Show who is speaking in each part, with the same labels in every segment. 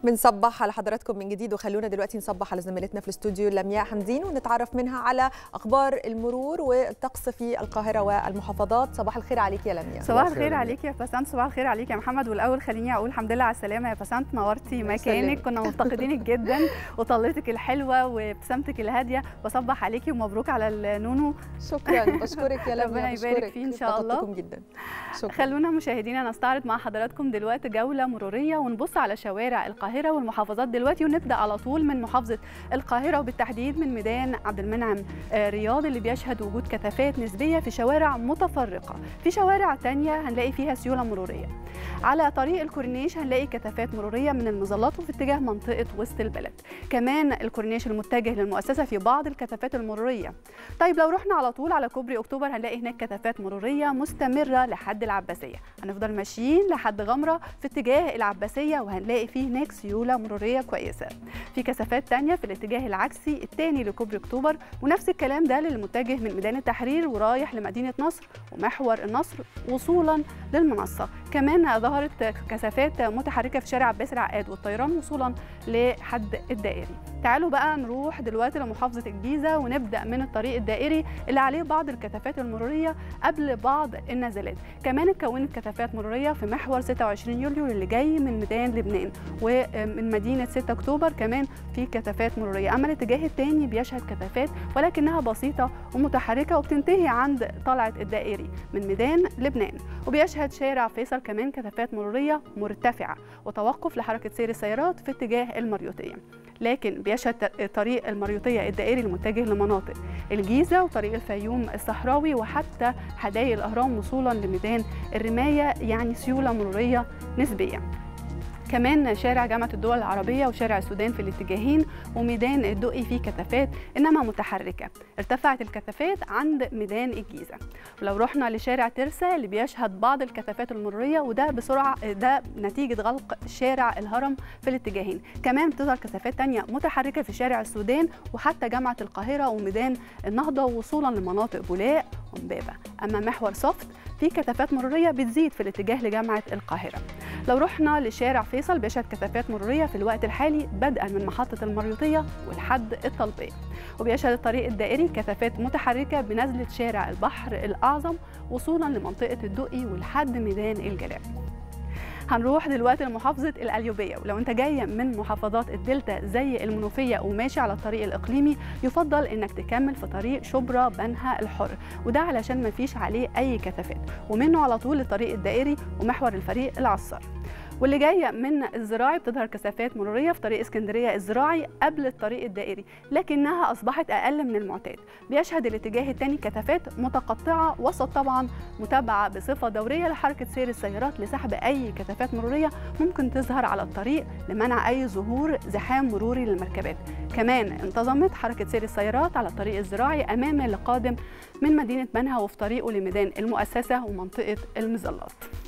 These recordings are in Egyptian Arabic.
Speaker 1: بنصبح على حضراتكم من جديد وخلونا دلوقتي نصبح على زميلتنا في الاستوديو لمياء حمدين ونتعرف منها على اخبار المرور والطقس في القاهره والمحافظات صباح الخير عليك يا لمياء
Speaker 2: صباح الخير عليك يا بسنت صباح الخير عليك يا محمد والاول خليني اقول الحمد لله على السلامه يا بسنت نورتي مكانك كنا مفتقدينك جدا وطلتك الحلوه وابتسامتك الهاديه بصبح عليكي ومبروك على النونو
Speaker 1: شكرا بشكرك يا لمياء
Speaker 2: ربنا يبارك فيه ان شاء الله
Speaker 1: جدا
Speaker 2: شكرا. خلونا مشاهدينا نستعرض مع حضراتكم دلوقتي جوله مروريه ونبص على شوارع القاهره والمحافظات دلوقتي ونبدا على طول من محافظه القاهره وبالتحديد من ميدان عبد المنعم رياض اللي بيشهد وجود كثافات نسبيه في شوارع متفرقه في شوارع تانية هنلاقي فيها سيوله مروريه على طريق الكورنيش هنلاقي كثافات مروريه من المظلات وفي اتجاه منطقه وسط البلد كمان الكورنيش المتجه للمؤسسه في بعض الكثافات المروريه طيب لو رحنا على طول على كوبري اكتوبر هنلاقي هناك كثافات مروريه مستمره لحد العباسيه هنفضل ماشيين لحد غمره في اتجاه العباسيه وهنلاقي فيه هناك سيوله مروريه كويسه في كثافات تانية في الاتجاه العكسي الثاني لكوبري اكتوبر ونفس الكلام ده للمتجه من ميدان التحرير ورايح لمدينه نصر ومحور النصر وصولا للمنصه كمان ظهرت كثافات متحركه في شارع عباس العقاد والطيران وصولا لحد الدائري تعالوا بقى نروح دلوقتي لمحافظه الجيزه ونبدا من الطريق الدائري اللي عليه بعض الكثافات المروريه قبل بعض النزلات كمان اتكونت كثافات مروريه في محور 26 يوليو اللي جاي من ميدان لبنان ومن مدينه 6 اكتوبر كمان في كثافات مروريه اما الاتجاه الثاني بيشهد كثافات ولكنها بسيطه ومتحركه وبتنتهي عند طلعه الدائري من ميدان لبنان وبيشهد شارع فيصل كمان كثافات مروريه مرتفعه وتوقف لحركه سير السيارات في اتجاه المريوطيه لكن بيشهد طريق المريوطيه الدائري المتجه لمناطق الجيزه وطريق الفيوم الصحراوي وحتى حدائق الاهرام وصولا لميدان الرمايه يعني سيوله مروريه نسبيه كمان شارع جامعة الدول العربية وشارع السودان في الاتجاهين وميدان الدقي فيه كثافات إنما متحركة ارتفعت الكثافات عند ميدان الجيزة ولو رحنا لشارع ترسا اللي بيشهد بعض الكثافات المرورية وده بسرعة ده نتيجة غلق شارع الهرم في الاتجاهين كمان بتظهر كثافات تانية متحركة في شارع السودان وحتى جامعة القاهرة وميدان النهضة وصولا لمناطق بولاق ومبابة أما محور صفت في كثافات مرورية بتزيد في الاتجاه لجامعة القاهرة لو رحنا لشارع فيصل بيشهد كثافات مرورية في الوقت الحالي بدءا من محطة المريوطية ولحد الطلبية وبيشهد الطريق الدائري كثافات متحركة بنزلة شارع البحر الأعظم وصولا لمنطقة الدقي ولحد ميدان الجلاء هنروح دلوقتي لمحافظة القليوبية ولو انت جاي من محافظات الدلتا زي المنوفية وماشي على الطريق الإقليمي يفضل انك تكمل في طريق شبرا بنها الحر وده علشان ما فيش عليه أي كثافات ومنه على طول الطريق الدائري ومحور الفريق العصار واللي جايه من الزراعي بتظهر كثافات مروريه في طريق اسكندريه الزراعي قبل الطريق الدائري لكنها اصبحت اقل من المعتاد بيشهد الاتجاه الثاني كثافات متقطعه وسط طبعا متابعه بصفه دوريه لحركه سير السيارات لسحب اي كثافات مروريه ممكن تظهر على الطريق لمنع اي ظهور زحام مروري للمركبات كمان انتظمت حركه سير السيارات على الطريق الزراعي امام اللي قادم من مدينه منها وفي طريقه لميدان المؤسسه ومنطقه المظلات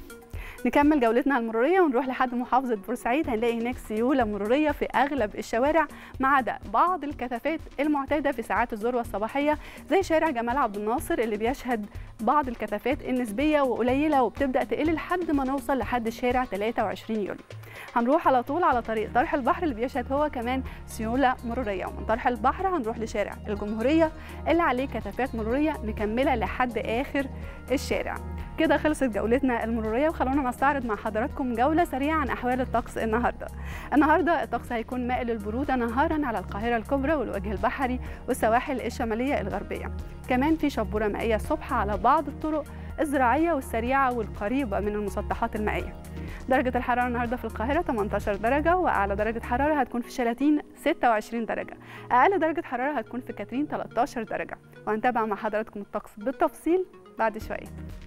Speaker 2: نكمل جولتنا المروريه ونروح لحد محافظه بورسعيد هنلاقي هناك سيوله مروريه في اغلب الشوارع ما عدا بعض الكثافات المعتاده في ساعات الذروه الصباحيه زي شارع جمال عبد الناصر اللي بيشهد بعض الكثافات النسبيه وقليله وبتبدا تقل لحد ما نوصل لحد الشارع 23 يوليو هنروح على طول على طريق طرح البحر اللي بيشهد هو كمان سيوله مروريه ومن طرح البحر هنروح لشارع الجمهوريه اللي عليه كثافات مروريه مكمله لحد اخر الشارع كده خلصت جولتنا المروريه وخلونا نستعرض مع حضراتكم جوله سريعه عن احوال الطقس النهارده. النهارده الطقس هيكون مائل للبروده نهارا على القاهره الكبرى والوجه البحري والسواحل الشماليه الغربيه. كمان في شبوره مائيه الصبح على بعض الطرق الزراعيه والسريعه والقريبه من المسطحات المائيه. درجة الحرارة النهاردة في القاهرة 18 درجة وأعلى درجة حرارة هتكون في شلاتين 26 درجة أقل درجة حرارة هتكون في كاترين 13 درجة وهنتابع مع حضراتكم الطقس بالتفصيل بعد شوية